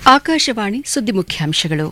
ಆಕಾಶವಾಣಿ ಸುದ್ದಿ ಮುಖ್ಯಾಂಶಗಳು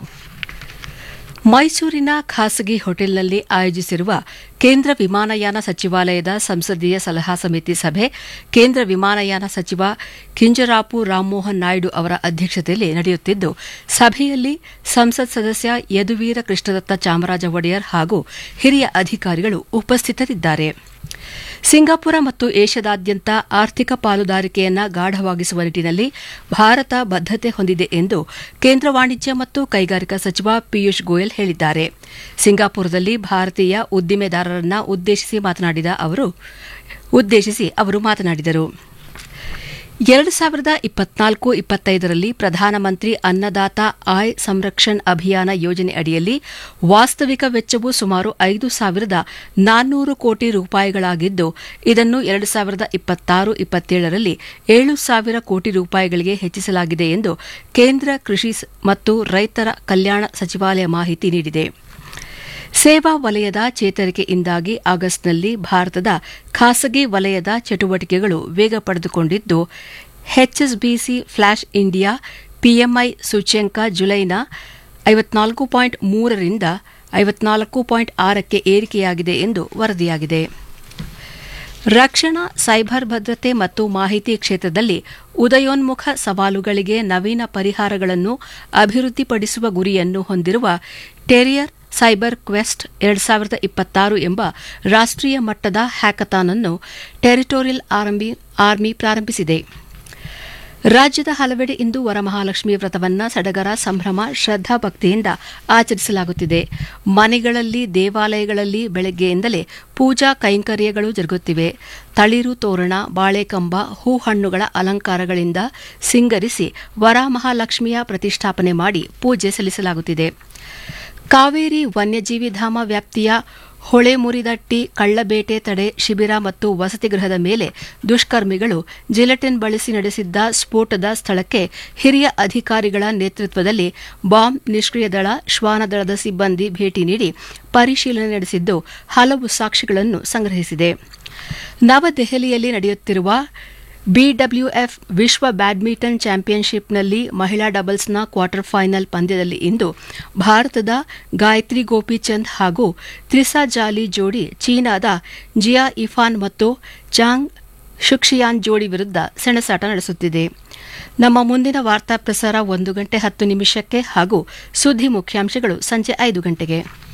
ಮೈಸೂರಿನ ಖಾಸಗಿ ಹೋಟೆಲ್ನಲ್ಲಿ ಆಯೋಜಿಸಿರುವ ಕೇಂದ್ರ ವಿಮಾನಯಾನ ಸಚಿವಾಲಯದ ಸಂಸದೀಯ ಸಲಹಾ ಸಮಿತಿ ಸಭೆ ಕೇಂದ್ರ ವಿಮಾನಯಾನ ಸಚಿವ ಕಿಂಜರಾಪು ರಾಮ್ಮೋಹನ್ ನಾಯ್ಡು ಅವರ ಅಧ್ಯಕ್ಷತೆಯಲ್ಲಿ ನಡೆಯುತ್ತಿದ್ದು ಸಭೆಯಲ್ಲಿ ಸಂಸತ್ ಸದಸ್ಯ ಯದುವೀರ ಕೃಷ್ಣದತ್ತ ಚಾಮರಾಜ ಒಡೆಯರ್ ಹಾಗೂ ಹಿರಿಯ ಅಧಿಕಾರಿಗಳು ಉಪಸ್ಥಿತರಿದ್ದಾರೆ ಸಿಂಗಾಪುರ ಮತ್ತು ಏಷ್ಯಾದಾದ್ಯಂತ ಆರ್ಥಿಕ ಪಾಲುದಾರಿಕೆಯನ್ನು ಗಾಢವಾಗಿಸುವ ನಿಟ್ಟಿನಲ್ಲಿ ಭಾರತ ಬದ್ದತೆ ಹೊಂದಿದೆ ಎಂದು ಕೇಂದ್ರ ವಾಣಿಜ್ಯ ಮತ್ತು ಕೈಗಾರಿಕಾ ಸಚಿವ ಪಿಯೂಷ್ ಗೋಯಲ್ ಹೇಳಿದ್ದಾರೆ ಸಿಂಗಾಪುರದಲ್ಲಿ ಭಾರತೀಯ ಉದ್ದಿಮೆದಾರರನ್ನ ಉದ್ದೇಶಿಸಿ ಮಾತನಾಡಿದ ಅವರು ಉದ್ದೇಶಿಸಿ ಅವರು ಮಾತನಾಡಿದರು ಎರಡು ಸಾವಿರದ ಇಪ್ಪತ್ನಾಲ್ಕು ಇಪ್ಪತ್ತೈದರಲ್ಲಿ ಪ್ರಧಾನಮಂತ್ರಿ ಅನ್ನದಾತ ಆಯ್ ಸಂರಕ್ಷಣ್ ಅಭಿಯಾನ ಯೋಜನೆ ಅಡಿಯಲ್ಲಿ ವಾಸ್ತವಿಕ ವೆಚ್ಚವು ಸುಮಾರು ಐದು ಸಾವಿರದ ನಾನ್ನೂರು ಕೋಟಿ ರೂಪಾಯಿಗಳಾಗಿದ್ದು ಇದನ್ನು ಎರಡು ಸಾವಿರದ ಇಪ್ಪತ್ತಾರು ಇಪ್ಪತ್ತೇಳರಲ್ಲಿ ಏಳು ಸಾವಿರ ಕೋಟಿ ರೂಪಾಯಿಗಳಿಗೆ ಹೆಚ್ಚಿಸಲಾಗಿದೆ ಎಂದು ಕೇಂದ್ರ ಕೃಷಿ ಮತ್ತು ರೈತರ ಕಲ್ಯಾಣ ಸಚಿವಾಲಯ ಮಾಹಿತಿ ನೀಡಿದೆ ಸೇವಾ ವಲಯದ ಚೇತರಿಕೆಯಿಂದಾಗಿ ಆಗಸ್ಟ್ನಲ್ಲಿ ಭಾರತದ ಖಾಸಗಿ ವಲಯದ ಚಟುವಟಿಕೆಗಳು ವೇಗ ಪಡೆದುಕೊಂಡಿದ್ದು ಎಚ್ಎಸ್ಬಿಸಿ ಫ್ಲಾಶ್ ಇಂಡಿಯಾ ಪಿಎಂಐ ಸೂಚ್ಯಂಕ ಜುಲೈನ ಐವತ್ನಾಲ್ಕು ಪಾಯಿಂಟ್ ಮೂರರಿಂದ ಐವತ್ನಾಲ್ಕು ಪಾಯಿಂಟ್ ಆರಕ್ಕೆ ಏರಿಕೆಯಾಗಿದೆ ಎಂದು ವರದಿಯಾಗಿದೆ ರಕ್ಷಣಾ ಸೈಬರ್ ಭದ್ರತೆ ಮತ್ತು ಮಾಹಿತಿ ಕ್ಷೇತ್ರದಲ್ಲಿ ಉದಯೋನ್ಮುಖ ಸವಾಲುಗಳಿಗೆ ನವೀನ ಪರಿಹಾರಗಳನ್ನು ಅಭಿವೃದ್ಧಿಪಡಿಸುವ ಗುರಿಯನ್ನು ಹೊಂದಿರುವ ಟೆರಿಯರ್ ಸೈಬರ್ ಕ್ವೆಸ್ಟ್ ಎರಡು ಸಾವಿರದ ಇಪ್ಪತ್ತಾರು ಎಂಬ ರಾಷ್ಟೀಯ ಮಟ್ಟದ ಹ್ಯಾಕಥಾನ್ ಅನ್ನು ಟೆರಿಟೋರಿಯಲ್ ಆರ್ಮಿ ಪ್ರಾರಂಭಿಸಿದೆ ರಾಜ್ಯದ ಹಲವೆಡೆ ಇಂದು ವರಮಹಾಲಕ್ಷ್ಮಿ ವ್ರತವನ್ನ ಸಡಗರ ಸಂಭ್ರಮ ಶ್ರದ್ದಾಭಕ್ತಿಯಿಂದ ಆಚರಿಸಲಾಗುತ್ತಿದೆ ಮನೆಗಳಲ್ಲಿ ದೇವಾಲಯಗಳಲ್ಲಿ ಬೆಳಗ್ಗೆಯಿಂದಲೇ ಪೂಜಾ ಕೈಂಕರ್ಯಗಳು ಜರುಗುತ್ತಿವೆ ತಳಿರು ತೋರಣ ಬಾಳೆಕಂಬ ಹೂ ಹಣ್ಣುಗಳ ಅಲಂಕಾರಗಳಿಂದ ಸಿಂಗರಿಸಿ ವರಮಹಾಲಕ್ಷ್ಮಿಯ ಪ್ರತಿಷ್ಠಾಪನೆ ಮಾಡಿ ಪೂಜೆ ಸಲ್ಲಿಸಲಾಗುತ್ತಿದೆ ಕಾವೇರಿ ವನ್ಯಜೀವಿ ಧಾಮ ವ್ಯಾಪ್ತಿಯ ಹೊಳೆ ಮುರಿದಟ್ಟಿ ಕಳ್ಳಬೇಟೆ ತಡೆ ಶಿಬಿರ ಮತ್ತು ವಸತಿಗೃಹದ ಮೇಲೆ ದುಷ್ಕರ್ಮಿಗಳು ಜಿಲೆಟಿನ್ ಬಳಸಿ ನಡೆಸಿದ್ದ ಸ್ಫೋಟದ ಸ್ಥಳಕ್ಕೆ ಹಿರಿಯ ಅಧಿಕಾರಿಗಳ ನೇತೃತ್ವದಲ್ಲಿ ಬಾಂಬ್ ನಿಷ್ಕ್ರಿಯ ದಳ ಶ್ವಾನದಳದ ಸಿಬ್ಬಂದಿ ಭೇಟಿ ನೀಡಿ ಪರಿಶೀಲನೆ ನಡೆಸಿದ್ದು ಹಲವು ಸಾಕ್ಷಿಗಳನ್ನು ಸಂಗ್ರಹಿಸಿದೆ ನವದೆಹಲಿಯಲ್ಲಿ ನಡೆಯುತ್ತಿರುವ ಬಿಡಬ್ಲ್ಯೂಎಫ್ ವಿಶ್ವ ಬ್ಯಾಡ್ಮಿಂಟನ್ ಚಾಂಪಿಯನ್ಶಿಪ್ನಲ್ಲಿ ಮಹಿಳಾ ಡಬಲ್ಸ್ನ ಕ್ವಾರ್ಟರ್ ಫೈನಲ್ ಪಂದ್ಯದಲ್ಲಿ ಇಂದು ಭಾರತದ ಗಾಯತ್ರಿ ಗೋಪಿಚಂದ್ ಹಾಗೂ ತ್ರಿಸಾ ಜಾಲಿ ಜೋಡಿ ಚೀನಾದ ಜಿಯಾ ಇಫಾನ್ ಮತ್ತು ಚಾಂಗ್ ಶುಕ್ಷಿಯಾನ್ ಜೋಡಿ ವಿರುದ್ಧ ಸೆಣಸಾಟ ನಡೆಸುತ್ತಿದೆ ನಮ್ಮ ಮುಂದಿನ ವಾರ್ತಾ ಪ್ರಸಾರ ಒಂದು ಗಂಟೆ ಹತ್ತು ನಿಮಿಷಕ್ಕೆ ಹಾಗೂ ಸುದ್ದಿ ಮುಖ್ಯಾಂಶಗಳು ಸಂಜೆ ಐದು ಗಂಟೆಗೆ